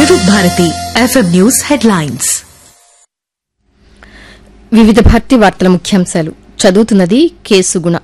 వివిధ Bharati FM news headlines వివిధ భారతి వార్తల ముఖ్యాంశాలు చదువుతున్నది కేసుగుణ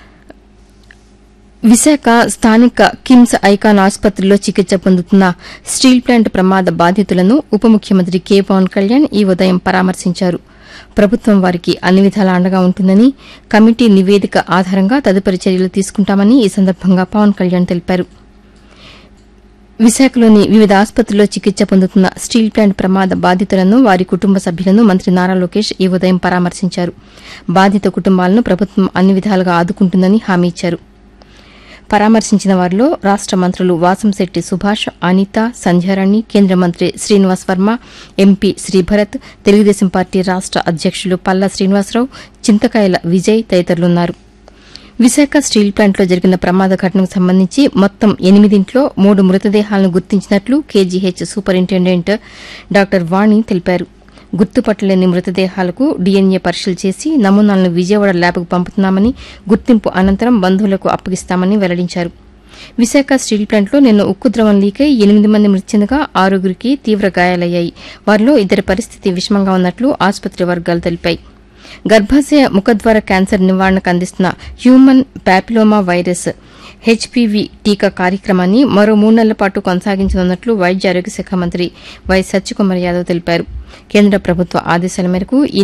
విశాఖ స్థానిక కిమ్స్ ఐకాన్ ఆసుపత్రిలో చికిత్స పొందుతున్న స్టీల్ ప్లాంట్ ప్రమాద బాధితులను ఉప ముఖ్యమంత్రి కె పవన్ కళ్యాణ్ ఈ ఉదయం పరామర్శించారు ప్రభుత్వం వారికి అన్ని విధాలా అండగా ఉంటుందని కమిటీ నివేదిక ఆధారంగా తదుపరి చర్యలు తీసుకుంటామని ఈ సందర్భంగా పవన్ కళ్యాణ్ తెలిపారు విశాఖలోని వివిధ ఆసుపత్రుల్లో చికిత్స పొందుతున్న స్టీల్ ప్లాంట్ ప్రమాద బాధితులను వారి కుటుంబ సభ్యులను మంత్రి నారా లోకేష్ ఈ ఉదయం పరామర్శించారు బాధిత కుటుంబాలను ప్రభుత్వం అన్ని విధాలుగా ఆదుకుంటుందని హామీ ఇచ్చారు పరామర్శించిన వారిలో రాష్ట మంత్రులు వాసంశెట్టి సుభాష్ అనిత సంధ్యారాణి కేంద్ర మంత్రి శ్రీనివాస్ వర్మ ఎంపీ శ్రీభరత్ తెలుగుదేశం పార్టీ రాష్ట అధ్యకులు పల్లా శ్రీనివాసరావు చింతకాయల విజయ్ తదితరులున్నారు విశాఖ స్టీల్ ప్లాంట్లో జరిగిన ప్రమాద ఘటనకు సంబంధించి మొత్తం ఎనిమిదింట్లో మూడు మృతదేహాలను గుర్తించినట్లు కేజీహెచ్ సూపరింటెండెంట్ డాక్టర్ వాణి తెలిపారు గుర్తుపట్టలేని మృతదేహాలకు డీఎన్ఏ పరీక్షలు చేసి నమూనాలను విజయవాడ ల్యాబ్కు పంపుతున్నామని గుర్తింపు అనంతరం బంధువులకు అప్పగిస్తామని వెల్లడించారు విశాఖ స్టీల్ ప్లాంట్లో నిన్న ఉక్కు ద్రవం లీకై ఎనిమిది మంది మృతి చెందగా ఆరుగురికి తీవ్ర గాయాలయ్యాయి వారిలో ఇద్దరి పరిస్థితి విషమంగా ఉన్నట్లు ఆసుపత్రి వర్గాలు తెలిపాయి గర్భాశయ ముఖద్వార క్యాన్సర్ నివారణకు అందిస్తున్న హ్యూమన్ ప్యాపిలోమా వైరస్ హెచ్పీవీ టీకా కార్యక్రమాన్ని మరో మూడు నెలల పాటు కొనసాగించనున్నట్లు వైద్య ఆరోగ్య శాఖ మంత్రి వై సత్యకుమార్ యాదవ్ తెలిపారు కేంద్ర ప్రభుత్వ ఆదేశాల మేరకు ఈ